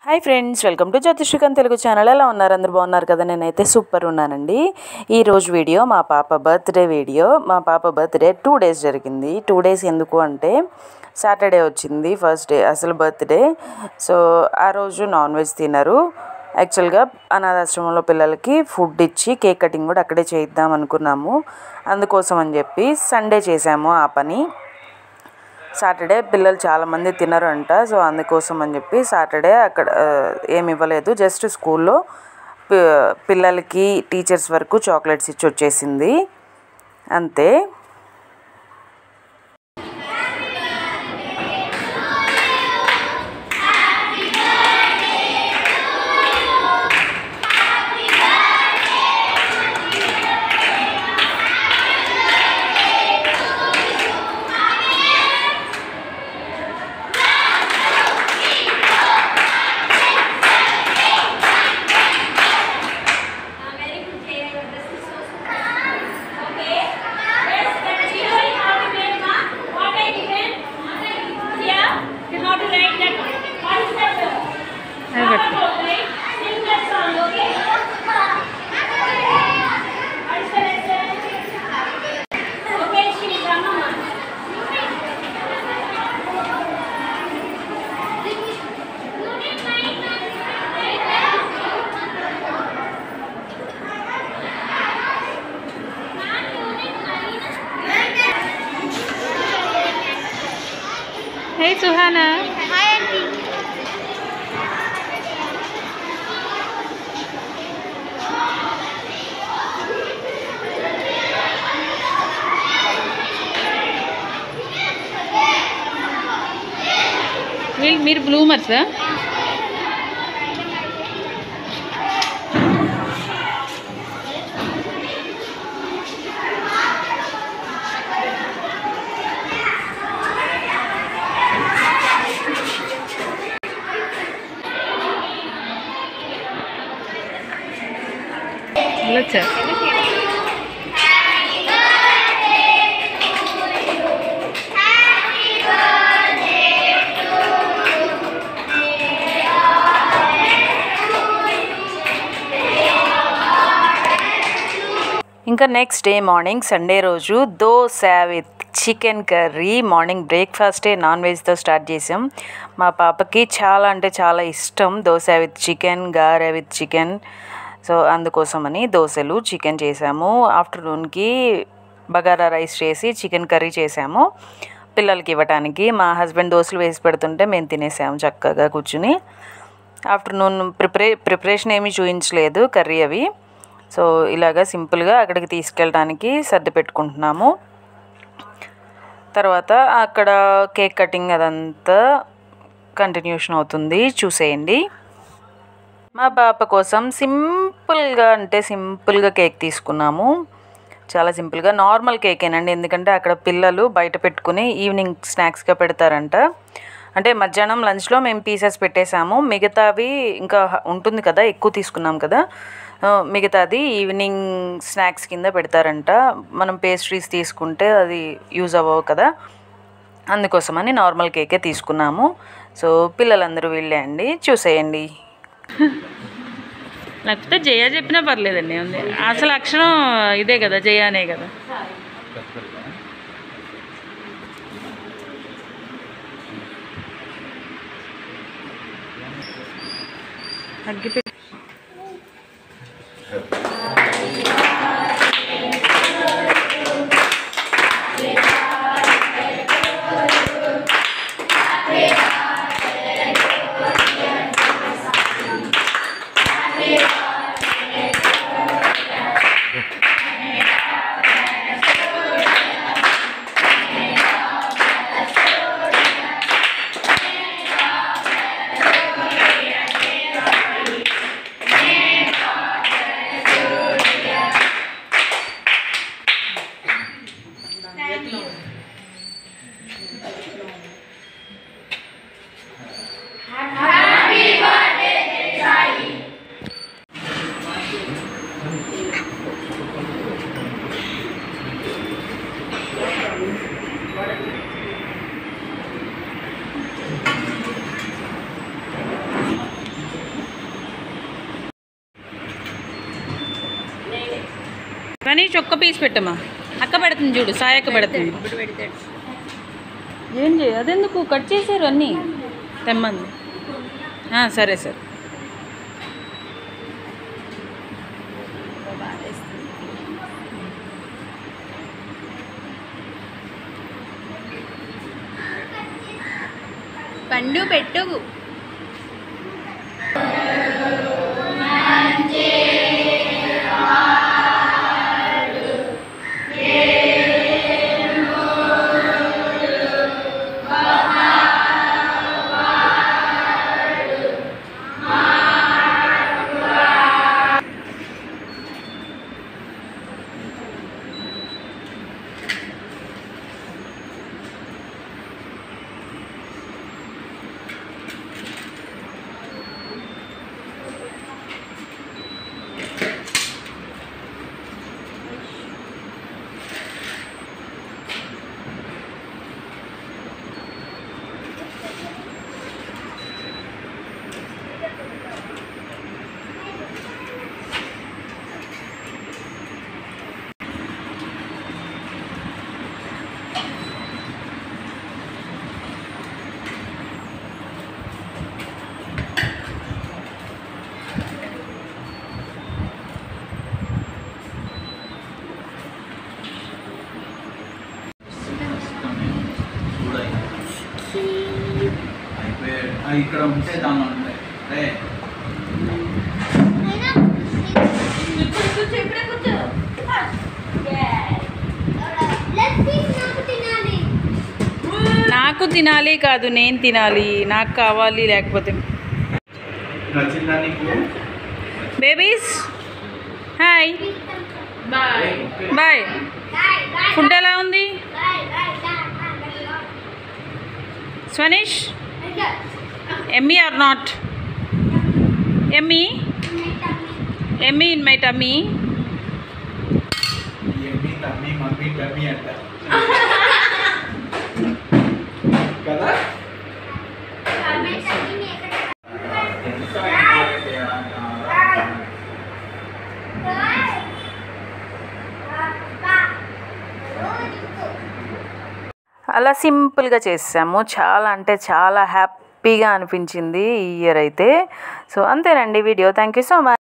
Hi friends welcome to Jyotishkan Telugu channel ఎలా ఉన్నారు అందరు బాగున్నారు కదా నేనైతే సూపర్ ఉన్నానండి ఈ రోజు వీడియో మా పాప బర్త్డే వీడియో మా పాప బర్త్డే టూ డేస్ జరిగింది టూ డేస్ ఎందుకు అంటే సాటర్డే వచ్చింది ఫస్ట్ డే అసలు బర్త్డే సో ఆ రోజు నాన్ వెజ్ తినరు యాక్చువల్గా అనాథాశ్రమంలో పిల్లలకి ఫుడ్ ఇచ్చి కేక్ కటింగ్ కూడా అక్కడే చేయిద్దాం అనుకున్నాము అందుకోసం అని చెప్పి సండే చేసాము ఆ పని సాటర్డే పిల్లలు చాలామంది తినరంట సో అందుకోసం అని చెప్పి సాటర్డే అక్కడ ఆ, ఏమి ఇవ్వలేదు జస్ట్ స్కూల్లో పి- పిల్లలకి టీచర్స్ వరకు చాక్లెట్స్ ఇచ్చి వచ్చేసింది అంతే very good day. This is so Okay. Let's continue how we made ma. What I given? Here. You have to write that. What is that? I got it. Right? Sing that song. Okay. What is the next? Okay, Shri Brahma. Hey Suhana. వీళ్ళు మీరు బ్లూమర్సా వెళ్ళొచ్చా ఇంకా next day morning Sunday రోజు dosa with chicken curry morning బ్రేక్ఫాస్టే non వెజ్తో start చేసాం మా పాపకి చాలా అంటే చాలా ఇష్టం దోశ విత్ చికెన్ గారె విత్ చికెన్ సో అందుకోసమని దోశలు చికెన్ చేసాము ఆఫ్టర్నూన్కి బగారా రైస్ చేసి చికెన్ కర్రీ చేసాము పిల్లలకి ఇవ్వటానికి మా హస్బెండ్ దోశలు వేసి పెడుతుంటే మేము తినేసాము చక్కగా కూర్చుని ఆఫ్టర్నూన్ ప్రిపరే ప్రిపరేషన్ ఏమీ చూపించలేదు కర్రీ అవి సో ఇలాగా సింపుల్గా అక్కడికి తీసుకెళ్ళడానికి సర్ది పెట్టుకుంటున్నాము తర్వాత అక్కడ కేక్ కటింగ్ అదంతా కంటిన్యూషన్ అవుతుంది చూసేయండి మా పాప కోసం సింపుల్గా అంటే సింపుల్గా కేక్ తీసుకున్నాము చాలా సింపుల్గా నార్మల్ కేకేనండి ఎందుకంటే అక్కడ పిల్లలు బయట పెట్టుకుని ఈవినింగ్ స్నాక్స్గా పెడతారంట అంటే మధ్యాహ్నం లంచ్లో మేము పీసెస్ పెట్టేశాము మిగతావి ఇంకా ఉంటుంది కదా ఎక్కువ తీసుకున్నాం కదా ఆ, మిగతాది ఈవినింగ్ స్నాక్స్ కింద పెడతారంట మనం పేస్ట్రీస్ తీసుకుంటే అది యూజ్ అవ్వవు కదా అందుకోసమని నార్మల్ కేకే తీసుకున్నాము సో పిల్లలందరూ వెళ్ళే అండి చూసేయండి లేకపోతే జయ చెప్పినా పర్లేదండి ఉంది అసలు అక్షరం ఇదే కదా జయ అనే కదా అగ్గిపెట్టి స్వనీష్ ఒక్క పీస్ పెట్టమ్మా అక్క పెడుతుంది చూడు సాయి అక్క పెడుతుంది ఇప్పుడు పెడతాడు ఏం చేయ అదెందుకు కట్ చేశారు అన్నీ తెమ్మంది ఆ, సరే సరే పండు పెట్టు అయిపోయాడు ఆ, ఇక్కడ ఉంటే దానిలో ఉంటాయి రే కూర్చో ఇప్పుడే కూర్చో నాకు తినాలి కాదు నేను తినాలి నాకు కావాలి లేకపోతే నచ్చిందా నీకు babies hi bye bye food ఎలా ఉంది Swaneesh yummy or not yummy yummy in my tummy yummy tummy mummy tummy అంట కదా అలా సింపుల్గా చేసాము చాలా అంటే చాలా హ్యాపీగా అనిపించింది ఈ ఇయర్ అయితే సో అంతేనండి video thank you so much